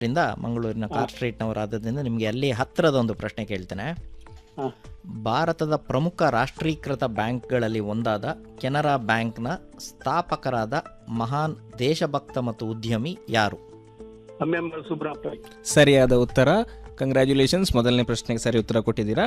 ಇಂದ ಮಂಗಳೂರಿನ ಕಾರ್ ಸ್ಟ್ರೀಟ್ನವರಾದ್ದರಿಂದ ನಿಮಗೆ ಅಲ್ಲಿ ಹತ್ತಿರದ ಒಂದು ಪ್ರಶ್ನೆ ಕೇಳ್ತೇನೆ ಹಾ. ಭಾರತದ ಪ್ರಮುಖ ರಾಷ್ಟ್ರೀಕೃತ ಬ್ಯಾಂಕ್ಗಳಲ್ಲಿ ಒಂದಾದ ಕೆನರಾ ಬ್ಯಾಂಕ್ನ ಸ್ಥಾಪಕರಾದ ಮಹಾನ್ ದೇಶಭಕ್ತ ಮತ್ತು ಉದ್ಯಮಿ ಯಾರು ಮೆಂಬರ್ ಸುಬ್ರಹ್ಮಣ್ಯ ಸರಿಯಾದ ಉತ್ತರ ಕಂಗ್ರ್ಯಾಚುಲೇಷನ್ಸ್ ಮೊದಲನೇ ಪ್ರಶ್ನೆಗೆ ಸರಿ ಉತ್ತರ ಕೊಟ್ಟಿದ್ದೀರಾ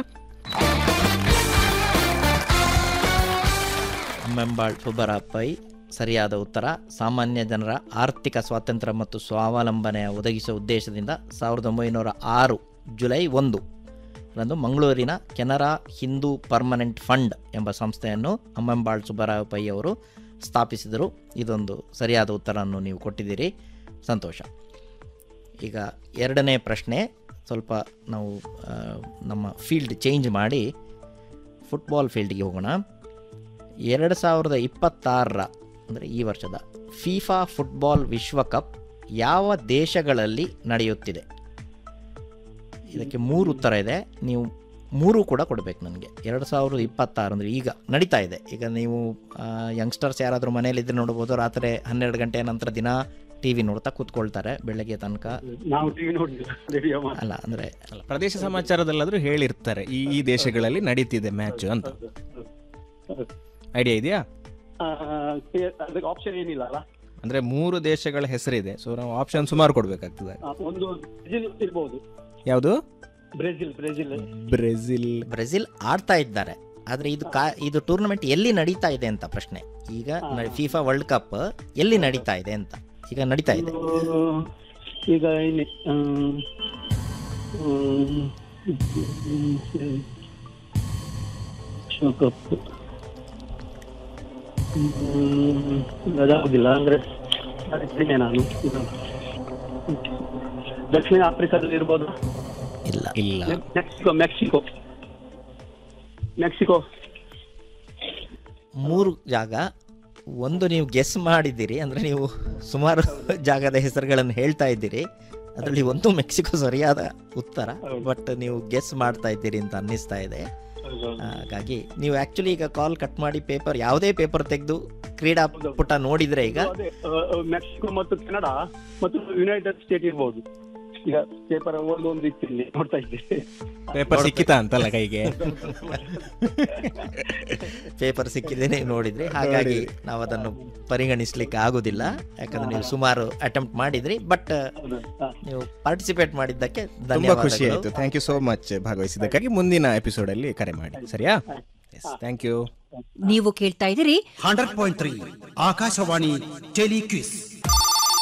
ಮೆಂಬಾಳ್ ಸುಬ್ಬರಾಪೈ ಸರಿಯಾದ ಉತ್ತರ ಸಾಮಾನ್ಯ ಜನರ ಆರ್ಥಿಕ ಸ್ವಾತಂತ್ರ್ಯ ಮತ್ತು ಸ್ವಾವಲಂಬನೆ ಒದಗಿಸುವ ಉದ್ದೇಶದಿಂದ ಸಾವಿರದ ಒಂಬೈನೂರ ಆರು ಜುಲೈ ಒಂದು ರಂದು ಮಂಗಳೂರಿನ ಕೆನರಾ ಹಿಂದೂ ಪರ್ಮನೆಂಟ್ ಫಂಡ್ ಎಂಬ ಸಂಸ್ಥೆಯನ್ನು ಅಮ್ಮಂಬಾಳ್ ಸುಬ್ಬರಾವ್ ಪೈ ಅವರು ಸ್ಥಾಪಿಸಿದರು ಇದೊಂದು ಸರಿಯಾದ ಉತ್ತರವನ್ನು ನೀವು ಕೊಟ್ಟಿದ್ದೀರಿ ಸಂತೋಷ ಈಗ ಎರಡನೇ ಪ್ರಶ್ನೆ ಸ್ವಲ್ಪ ನಾವು ಆ, ನಮ್ಮ ಫೀಲ್ಡ್ ಚೇಂಜ್ ಮಾಡಿ ಫುಟ್ಬಾಲ್ ಫೀಲ್ಡ್ಗೆ ಹೋಗೋಣ ಎರಡು ಸಾವಿರದ ಇಪ್ಪತ್ತಾರರ ಅಂದರೆ ಈ ವರ್ಷದ ಫಿಫಾ ಫುಟ್ಬಾಲ್ ವಿಶ್ವಕಪ್ ಯಾವ ದೇಶಗಳಲ್ಲಿ ನಡೆಯುತ್ತಿದೆ ಇದಕ್ಕೆ ಮೂರು ಉತ್ತರ ಇದೆ ನೀವು ಮೂರು ಕೂಡ ಕೊಡಬೇಕು ನನಗೆ ಎರಡು ಸಾವಿರದ ಇಪ್ಪತ್ತಾರು ಅಂದರೆ ಈಗ ನಡೀತಾ ಇದೆ ಈಗ ನೀವು ಯಂಗ್ಸ್ಟರ್ಸ್ ಯಾರಾದರೂ ಮನೇಲಿದ್ದರೆ ನೋಡ್ಬೋದು ರಾತ್ರಿ ಹನ್ನೆರಡು ಗಂಟೆಯ ನಂತರ ದಿನ ಟಿ ವಿ ನೋಡ್ತಾ ಕೂತ್ಕೊಳ್ತಾರೆ ಬೆಳಗ್ಗೆ ತನಕ ನಾವು ಟಿವಿ ನೋಡಿಲ್ಲ ರೇಡಿಯೋ ಮಾತ್ರ ಅಲ್ಲ ಅಂದರೆ ಅಲ್ಲ ಪ್ರದೇಶ ಸಮಾಚಾರದಲ್ಲಾದ್ರೂ ಹೇಳಿರ್ತಾರೆ ಈ ಈ ದೇಶಗಳಲ್ಲಿ ನಡೀತಿದೆ ಮ್ಯಾಚ್ ಅಂತ ಐಡಿಯಾ ಇದೆಯಾ ಆ, ಅದಕ್ಕೆ ಆಪ್ಷನ್ ಏನಿಲ್ಲ ಅಲ್ಲ ಅಂದ್ರೆ ಮೂರು ದೇಶಗಳ ಹೆಸರಿದೆ ಸೊ ನಾವು ಆಪ್ಷನ್ ಸುಮಾರು ಕೊಡ್ಬೇಕಾಗ್ತದೆ ಆ, ಒಂದು ಬ್ರೆಜಿಲ್ ಇರ್ಬೋದು ಯಾವುದು ಬ್ರೆಜಿಲ್ ಬ್ರೆಜಿಲ್ ಬ್ರೆಜಿಲ್ ಬ್ರೆಜಿಲ್ ಆಡ್ತಾ ಇದ್ದಾರೆ ಆದರೆ ಇದು ಕಾ ಇದು ಟೂರ್ನಮೆಂಟ್ ಎಲ್ಲಿ ನಡೀತಾ ಇದೆ ಅಂತ ಪ್ರಶ್ನೆ ಈಗ ಫಿಫಾ ವರ್ಲ್ಡ್ ಕಪ್ ಎಲ್ಲಿ ನಡೀತಾ ಇದೆ ಅಂತ ಈಗ ನಡೀತಾ ಇದೆ ಆ, ಈಗ ಇಲ್ಲಿ ಆಮ್, ಆಮ್, ಹ್ಮ್, ವಿಶ್ವಕಪ್ ಹ್ಮ್, ಅದಾಗುದಿಲ್ಲ ಅಂದ್ರೆ ಅದಿದ್ದೇನೆ ನಾನು ಇದು. ದಕ್ಷಿಣ ಆಫ್ರಿಕಾದಲ್ಲಿ ಇರ್ಬೋದು ಇಲ್ಲ ಇಲ್ಲ ಮೆಕ್ಸಿಕೋ ಮೆಕ್ಸಿಕೋ ಮೆಕ್ಸಿಕೋ ಮೂರು ಜಾಗ ಒಂದು ನೀವು ಗೆಸ್ ಮಾಡಿದ್ದೀರಿ ಅಂದರೆ ನೀವು ಸುಮಾರು ಜಾಗದ ಹೆಸರುಗಳನ್ನು ಹೇಳ್ತಾ ಇದ್ದೀರಿ ಅದರಲ್ಲಿ ಒಂದು ಮೆಕ್ಸಿಕೋ ಸರಿಯಾದ ಉತ್ತರ ಬಟ್ ನೀವು ಗೆಸ್ ಮಾಡ್ತಾ ಇದ್ದೀರಿ ಅಂತ ಅನ್ನಿಸ್ತಾ ಇದೆ ಹಾಗಾಗಿ ನೀವು ಆ್ಯಕ್ಚುಲಿ ಈಗ ಕಾಲ್ ಕಟ್ ಮಾಡಿ ಪೇಪರ್ ಯಾವುದೇ ಪೇಪರ್ ತೆಗೆದು ಕ್ರೀಡಾ ಪುಟ ನೋಡಿದರೆ ಈಗ ಅದೇ ಆ, ಆ, ಮೆಕ್ಸಿಕೋ ಮತ್ತು ಕೆನಡಾ ಮತ್ತು ಯುನೈಟೆಡ್ ಸ್ಟೇಟ್ ಇರ್ಬೋದು ಈಗ ಪೇಪರ್ ಒಂದೊಂದು ಇತ್ತು ಇಲ್ಲಿ ನೋಡ್ತಾ ಇದ್ದೆ ಪೇಪರ್ ಸಿಕ್ಕಿತಾ ಅಂತಲ್ಲ ಕೈಗೆ ಪೇಪರ್ ಸಿಕ್ಕಿದೆ ನೀವು ನೋಡಿದ್ರಿ ಹಾಗಾಗಿ ನಾವು ಅದನ್ನು ಪರಿಗಣಿಸ್ಲಿಕ್ಕೆ ಆಗುದಿಲ್ಲ ಯಾಕಂದ್ರೆ ನೀವು ಸುಮಾರು ಅಟೆಂಪ್ಟ್ ಮಾಡಿದ್ರಿ ಬಟ್ ಹೌದು. ಹಾ. ನೀವು ಪಾರ್ಟಿಸಿಪೇಟ್ ಮಾಡಿದ್ದಕ್ಕೆ ತುಂಬಾ ಖುಷಿ ಧನ್ಯವಾದಗಳು ಆಯ್ತು ಥ್ಯಾಂಕ್ ಯು ಸೋ ಮಚ್ ಭಾಗವಹಿಸಿದ್ದಕ್ಕಾಗಿ ಮುಂದಿನ ಎಪಿಸೋಡ್ ಅಲ್ಲಿ ಕರೆ ಮಾಡಿ ಸರಿಯಾ ಎಸ್ ಥ್ಯಾಂಕ್ ಯು ನೀವು ಕೇಳ್ತಾ ಇದ್ದೀರಿ ಹಂಡ್ರೆಡ್ ಪಾಯಿಂಟ್ ತ್ರೀ ಆಕಾಶವಾಣಿ ಟೆಲಿಕ್ವಿಸ್